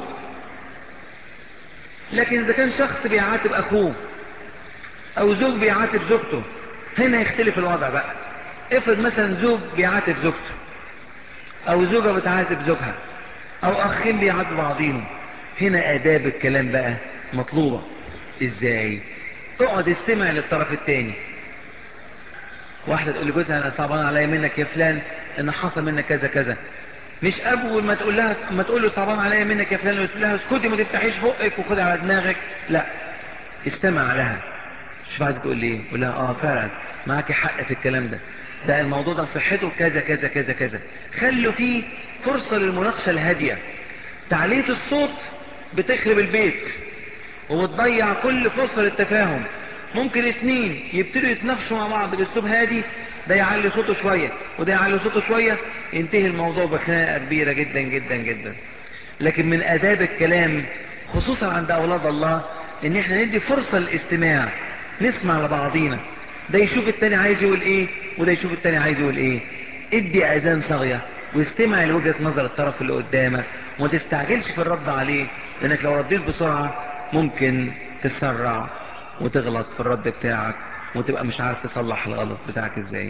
لكن اذا كان شخص بيعاتب اخوه او زوج بيعاتب زوجته هنا يختلف الوضع بقى افرض مثلا زوج بيعاتب زوجته او زوجة بتعاتب زوجها او اخين بيعاتبوا بعضيهم هنا اداب الكلام بقى مطلوبة ازاي اقعد استمع للطرف التاني واحدة تقول لجوزها انا صعبان عليا منك يا فلان ان حصل منك كذا كذا مش اول ما تقول لها ما تقول له صعبان عليا منك يا فلان وتقول لها اسكتي ما تفتحيش بقك وخدي على دماغك لا استمع لها شوف عايز تقول ليه قول لها اه فعلا معاكي حق في الكلام ده ده الموضوع ده صحته كذا كذا كذا كذا خلوا فيه فرصة للمناقشة الهادية تعلية الصوت بتخرب البيت وبتضيع كل فرصة للتفاهم ممكن اتنين يبتدوا يتناقشوا مع بعض باسلوب هادي ده يعلي صوته شوية وده يعلي صوته شوية ينتهي الموضوع بخناقة كبيرة جدا جدا جدا لكن من آداب الكلام خصوصا عند أولاد الله ان احنا ندي فرصة للاستماع نسمع لبعضينا ده يشوف التاني عايز يقول ايه وده يشوف التاني عايز يقول ايه ادي اذان صاغية واستمع لوجهة نظر الطرف اللي قدامك وما تستعجلش في الرد عليه لانك لو رديت بسرعة ممكن تسرع وتغلط في الرد بتاعك وتبقى مش عارف تصلح الغلط بتاعك ازاي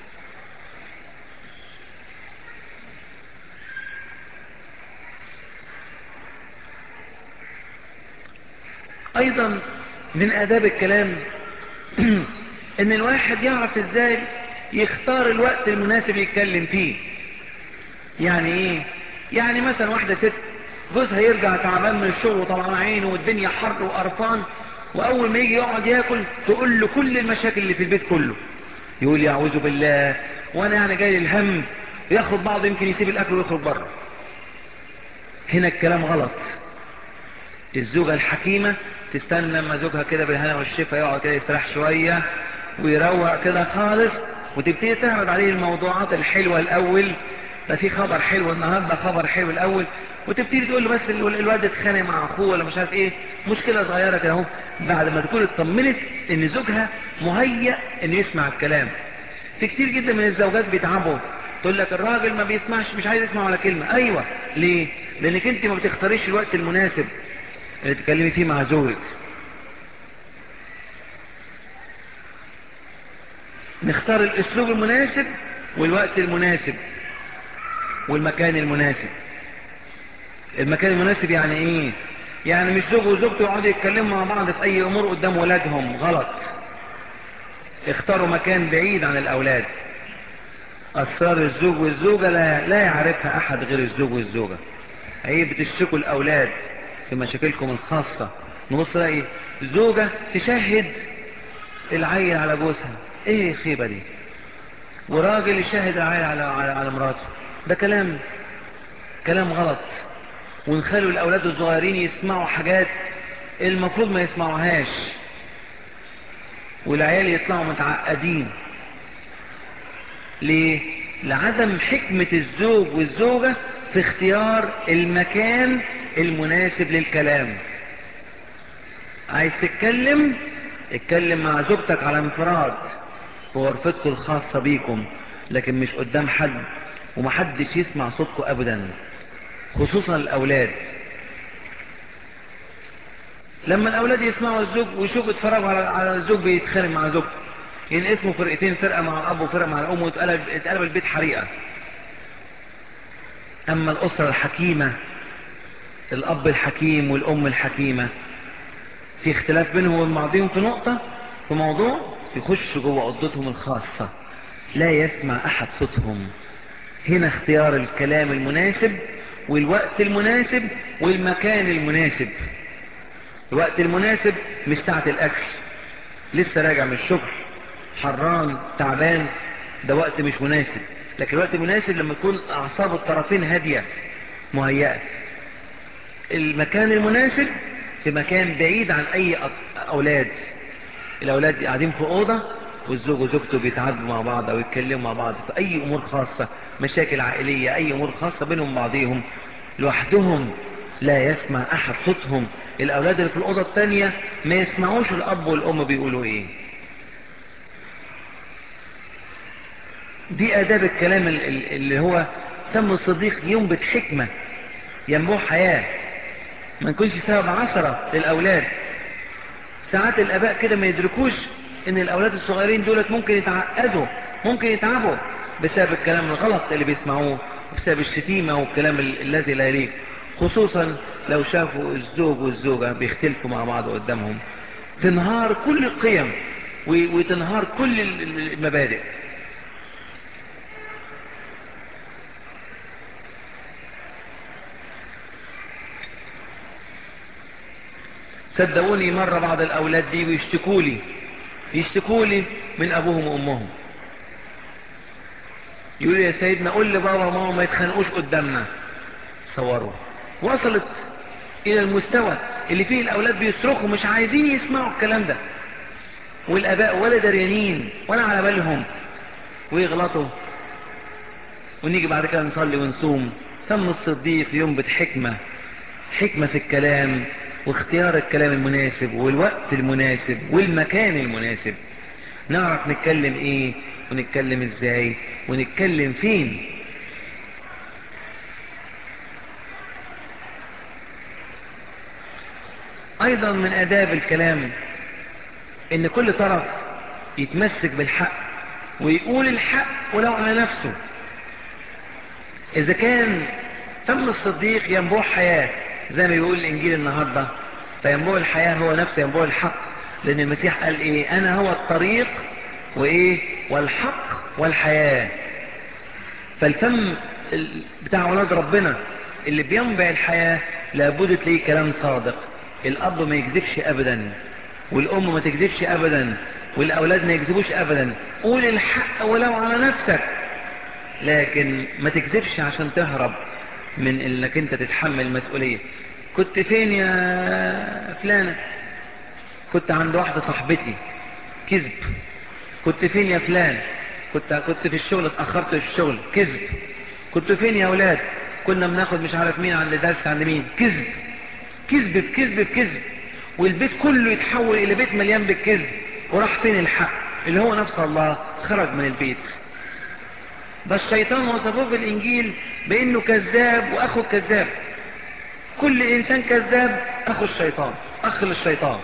ايضا من اداب الكلام ان الواحد يعرف ازاي يختار الوقت المناسب يتكلم فيه يعني ايه يعني مثلا واحدة ست جوزها يرجع تعبان من الشغل وطلعان عينه والدنيا حر وقرفان واول ما يجي يقعد ياكل تقول له كل المشاكل اللي في البيت كله يقول يعوذ بالله وانا يعني جاي الهم ياخد بعض يمكن يسيب الاكل ويخرج بره هنا الكلام غلط الزوجة الحكيمة تستنى لما زوجها كده بالهنا والشفا يقعد كده يسرح شوية ويروق كده خالص وتبتدي تعرض عليه الموضوعات الحلوة الأول ده في خبر حلو النهاردة خبر حلو الأول وتبتدي تقول له بس الواد اتخانق مع أخوه ولا مش عارف إيه مشكلة صغيرة كده اهو بعد ما تكون اطمنت إن زوجها مهيأ إنه يسمع الكلام في كتير جدا من الزوجات بيتعبوا تقول لك الراجل ما بيسمعش مش عايز يسمع ولا كلمة أيوة ليه؟ لأنك أنت ما بتختاريش الوقت المناسب اللي تتكلمي فيه مع زوجك نختار الاسلوب المناسب والوقت المناسب والمكان المناسب المكان المناسب يعني ايه يعني مش زوج وزوجته يقعدوا يتكلموا مع بعض في اي امور قدام ولادهم غلط اختاروا مكان بعيد عن الأولاد أسرار الزوج والزوجة لا, لا يعرفها أحد غير الزوج والزوجة عيب بتشتكوا الأولاد في مشاكلكم الخاصة نبص تلاقي زوجة تشهد العيل على جوزها ايه الخيبة دي وراجل يشهد العيل على, على, على مراته ده كلام كلام غلط ونخلوا الأولاد الصغيرين يسمعوا حاجات المفروض ما يسمعوهاش والعيال يطلعوا متعقدين ليه؟ لعدم حكمة الزوج والزوجة في اختيار المكان المناسب للكلام عايز تتكلم اتكلم مع زوجتك على انفراد في غرفتكم الخاصة بيكم لكن مش قدام حد ومحدش يسمع صوتكم ابدا خصوصا الاولاد لما الاولاد يسمعوا الزوج ويشوفوا يتفرجوا على على الزوج بيتخانق مع زوجته ينقسموا فرقتين فرقه مع الاب وفرقه مع الام ويتقلب يتقلب البيت حريقه اما الاسره الحكيمه الاب الحكيم والام الحكيمه في اختلاف بينهم وبين بعضهم في نقطه في موضوع يخشوا جوه اوضتهم الخاصه لا يسمع احد صوتهم هنا اختيار الكلام المناسب والوقت المناسب والمكان المناسب الوقت المناسب مش ساعة الأكل لسه راجع من الشغل حران تعبان ده وقت مش مناسب لكن الوقت المناسب لما تكون أعصاب الطرفين هادية مهيئة المكان المناسب في مكان بعيد عن أي أولاد الأولاد قاعدين في أوضة والزوج وزوجته بيتعاتبوا مع بعض أو يتكلموا مع بعض في أي أمور خاصة مشاكل عائلية أي أمور خاصة بينهم بعضهم لوحدهم لا يسمع أحد صوتهم الأولاد اللي في الأوضة التانية ما يسمعوش الأب والأم بيقولوا إيه دي آداب الكلام اللي هو تم الصديق ينبت حكمة ينبوع حياة ما نكونش سبب عثرة للأولاد ساعات الآباء كده ما يدركوش إن الأولاد الصغيرين دولت ممكن يتعقدوا ممكن يتعبوا بسبب الكلام الغلط اللي بيسمعوه بسبب الشتيمة والكلام الذي لا يليق خصوصا لو شافوا الزوج والزوجة بيختلفوا مع بعض قدامهم تنهار كل القيم وتنهار كل المبادئ صدقوني مرة بعض الأولاد دي ويشتكوا لي يشتكوا لي من أبوهم وأمهم يقولوا يا سيدنا قول لبابا وماما ما يتخانقوش قدامنا تصوروا وصلت الى المستوى اللي فيه الاولاد بيصرخوا مش عايزين يسمعوا الكلام ده والاباء ولا دريانين ولا على بالهم ويغلطوا ونيجي بعد كده نصلي ونصوم تم الصديق ينبت حكمة حكمة في الكلام واختيار الكلام المناسب والوقت المناسب والمكان المناسب نعرف نتكلم ايه ونتكلم ازاي ونتكلم فين ايضا من اداب الكلام ان كل طرف يتمسك بالحق ويقول الحق ولو على نفسه اذا كان فم الصديق ينبوع حياة زي ما بيقول الانجيل النهاردة فينبوع الحياة هو نفسه ينبوع الحق لان المسيح قال ايه انا هو الطريق وايه والحق والحياة فالفم بتاع اولاد ربنا اللي بينبع الحياة لابد تلاقيه كلام صادق الاب ما يكذبش ابدا والام ما تكذبش ابدا والاولاد ما يكذبوش ابدا قول الحق ولو على نفسك لكن ما تكذبش عشان تهرب من انك انت تتحمل المسؤولية كنت فين يا فلانة كنت عند واحدة صاحبتي كذب كنت فين يا فلان كنت كنت في الشغل اتأخرت في الشغل كذب كنت فين يا اولاد كنا بناخد مش عارف مين عند درس عند مين كذب كذب في كذب في كذب والبيت كله يتحول الى بيت مليان بالكذب وراح فين الحق اللي هو نفس الله خرج من البيت ده الشيطان وصفوه في الانجيل بانه كذاب واخو كذاب كل انسان كذاب اخو الشيطان اخ للشيطان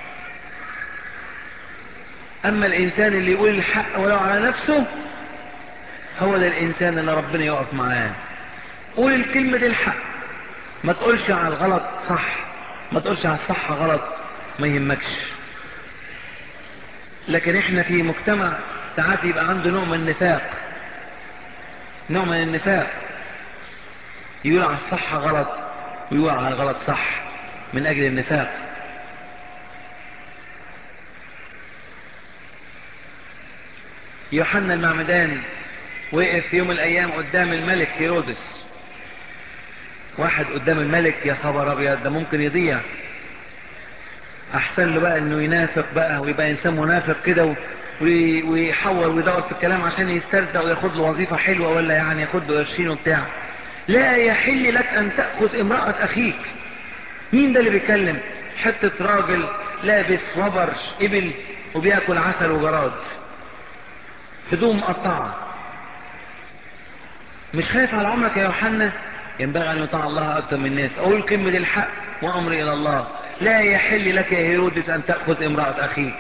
اما الانسان اللي يقول الحق ولو على نفسه هو ده الانسان اللي ربنا يقف معاه قول الكلمة دي الحق ما تقولش على الغلط صح ما تقولش على الصح غلط ما يهمكش لكن احنا في مجتمع ساعات يبقى عنده نوع من النفاق نوع من النفاق يقول على الصح غلط ويقول على الغلط صح من اجل النفاق يوحنا المعمدان وقف في يوم من الايام قدام الملك هيرودس واحد قدام الملك يا خبر ابيض ده ممكن يضيع احسن له بقى انه ينافق بقى ويبقى انسان منافق كده و- وي- ويحور ويدور في الكلام عشان يسترزق وياخد له وظيفة حلوة ولا يعني ياخد له قرشين وبتاع لا يحل لك ان تأخذ امرأة اخيك مين ده اللي بيتكلم حتة راجل لابس وبر ابل وبياكل عسل وجراد هدوم مقطعة مش خايف على عمرك يا يوحنا ينبغي ان يطاع الله اكثر من الناس اقول كلمة الحق وامر الى الله لا يحل لك يا هيرودس ان تأخذ امرأة اخيك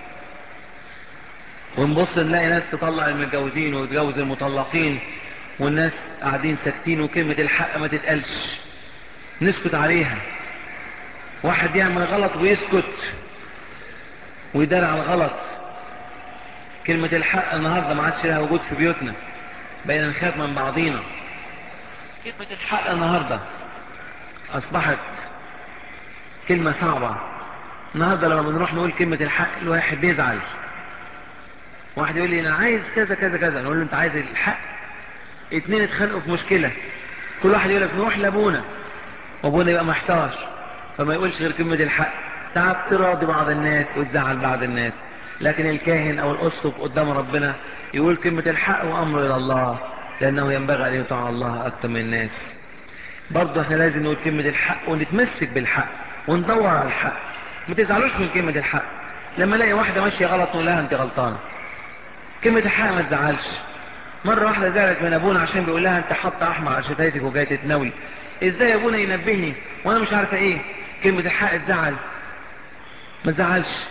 ونبص نلاقي ناس تطلع المتجوزين وتجوز المطلقين والناس قاعدين ساكتين وكلمة الحق ما تتقالش نسكت عليها واحد يعمل غلط ويسكت ويدار على الغلط كلمة الحق النهاردة ما عادش لها وجود في بيوتنا بقينا نخاف من بعضينا كلمة الحق النهاردة أصبحت كلمة صعبة النهاردة لما بنروح نقول كلمة الحق الواحد بيزعل واحد يقول لي أنا عايز كذا كذا كذا نقول له أنت عايز الحق اتنين اتخانقوا في مشكلة كل واحد يقول لك نروح لأبونا وأبونا يبقى محتار فما يقولش غير كلمة الحق ساعات تراضي بعض الناس وتزعل بعض الناس لكن الكاهن أو الأسقف قدام ربنا يقول كلمة الحق وأمر إلى الله لأنه ينبغي أن يطاع الله أكثر من الناس برضه احنا لازم نقول كلمة الحق ونتمسك بالحق وندور على الحق ما تزعلوش من كلمة الحق لما الاقي واحدة ماشية غلط نقول لها انت غلطانة كلمة الحق ما تزعلش مرة واحدة زعلت من ابونا عشان بيقول لها انت حاطة احمر على شفايفك وجاي تتناولي ازاي ابونا ينبهني وانا مش عارفة ايه كلمة الحق تزعل ما تزعلش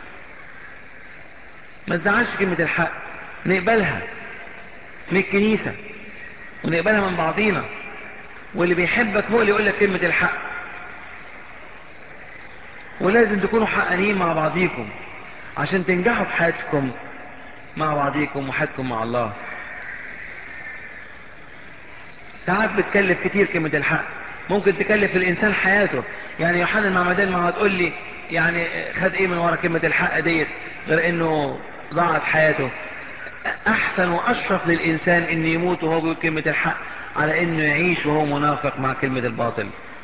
ما تزعلش كلمة الحق نقبلها من الكنيسة ونقبلها من بعضينا واللي بيحبك هو اللي يقول لك كلمة الحق ولازم تكونوا حقانيين مع بعضيكم عشان تنجحوا في حياتكم مع بعضيكم وحياتكم مع الله ساعات بتكلف كتير كلمة الحق ممكن تكلف الإنسان حياته يعني يوحنا المعمدان ما هتقول لي يعني خد ايه من ورا كلمة الحق ديت غير انه ضاعت حياته احسن واشرف للانسان ان يموت وهو بيقول كلمة الحق على انه يعيش وهو منافق مع كلمة الباطل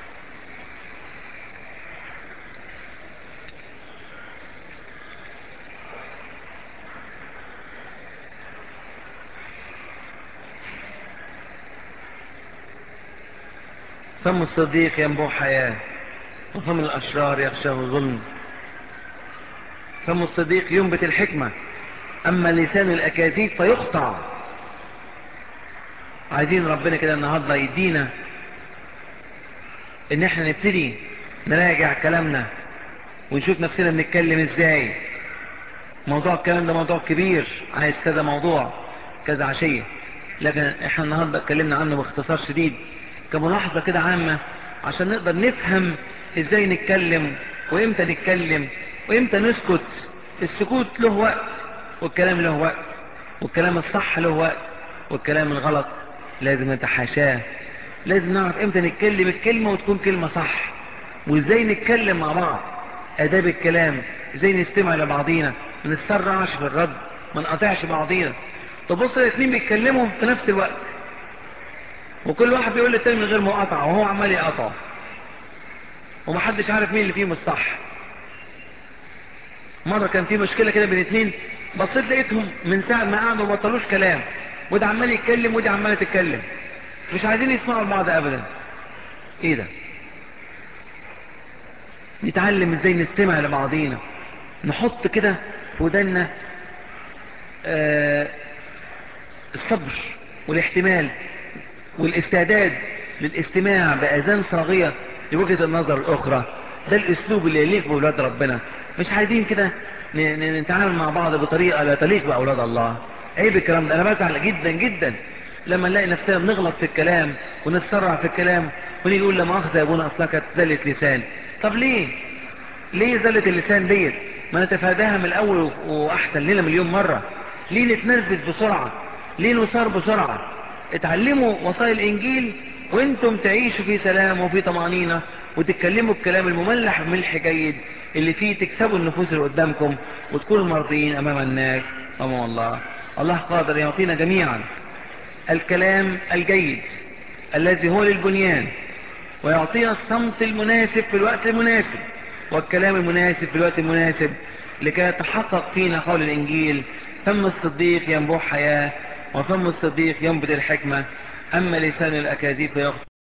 فم الصديق ينبوع حياة وفم الأشرار يخشاه ظلم فم الصديق ينبت الحكمة أما لسان الأكاذيب فيقطع عايزين ربنا كده النهاردة يدينا إن احنا نبتدي نراجع كلامنا ونشوف نفسنا بنتكلم ازاي موضوع الكلام ده موضوع كبير عايز كذا موضوع كذا عشية لكن احنا النهاردة اتكلمنا عنه باختصار شديد كملاحظة كده عامة عشان نقدر نفهم ازاي نتكلم وامتى نتكلم وامتى نسكت السكوت له وقت والكلام له وقت والكلام الصح له وقت والكلام الغلط لازم نتحاشاه لازم نعرف امتى نتكلم الكلمة وتكون كلمة صح وازاي نتكلم مع بعض اداب الكلام ازاي نستمع لبعضينا ما نتسرعش في الرد ما نقاطعش بعضينا تبص الاثنين بيتكلموا في نفس الوقت وكل واحد بيقول للتاني من غير مقاطعة وهو عمال يقاطع ومحدش عارف مين اللي فيهم الصح مرة كان في مشكلة كده بين اتنين بصيت لقيتهم من ساعة ما قعدوا ما بطلوش كلام وده عمال يتكلم ودي عمالة تتكلم مش عايزين يسمعوا لبعض ابدا ايه ده نتعلم ازاي نستمع لبعضينا نحط كده في ودنا آه الصبر والاحتمال والاستعداد للاستماع بأذان صاغية لوجهة النظر الأخرى ده الأسلوب اللي يليق بأولاد ربنا مش عايزين كده ن- ن- نتعامل مع بعض بطريقة لا تليق بأولاد الله عيب الكلام ده أنا بزعل جدا جدا لما نلاقي نفسنا بنغلط في الكلام ونتسرع في الكلام ونيجي نقول لا مؤاخذة يا ابونا أصلها كانت زلة لسان طب ليه؟ ليه زلة اللسان ديت؟ ما نتفاداها من الأول وأحسن لنا مليون مرة ليه نتنرفز بسرعة ليه نصار بسرعة اتعلموا وصايا الإنجيل وانتم تعيشوا في سلام وفي طمأنينة وتتكلموا الكلام المملح بملح جيد اللي فيه تكسبوا النفوس اللي قدامكم وتكونوا مرضيين أمام الناس أمام الله الله قادر يعطينا جميعا الكلام الجيد الذي هو للبنيان ويعطينا الصمت المناسب في الوقت المناسب والكلام المناسب في الوقت المناسب لكي يتحقق فينا قول الإنجيل فم الصديق ينبوح حياة وفم الصديق ينبت الحكمة أما لسان الأكاذيب فيغفر